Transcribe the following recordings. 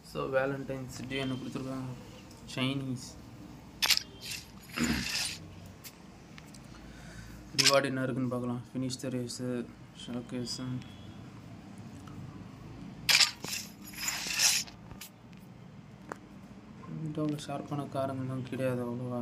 so Valentine's டே என்ன கொடுத்துருக்காங்க Chinese reward என்ன இருக்குன்னு பார்க்கலாம் ஃபினிஷ் த ரேஸு ஷோகேஸு அவ்வளோ ஷார்ப்பான காரங்கள்லாம் கிடையாது அவ்வளோவா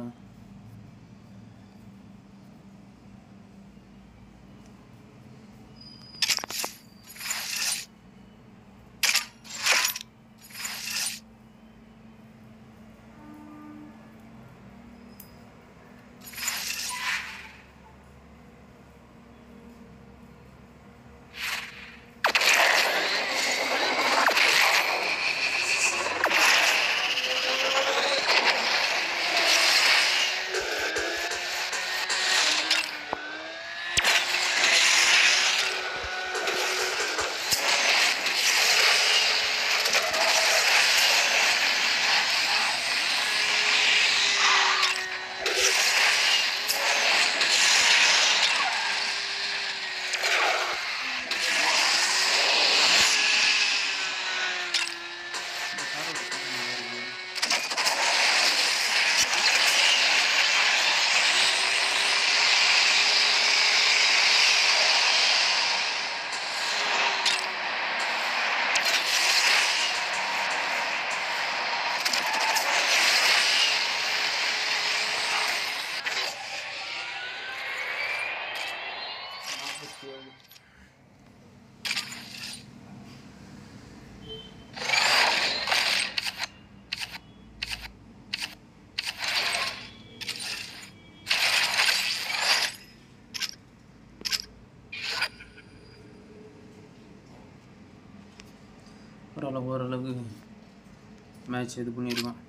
பரவாயில்ல ஓரளவுக்கு மேட்ச் இது பண்ணியிருக்கோம்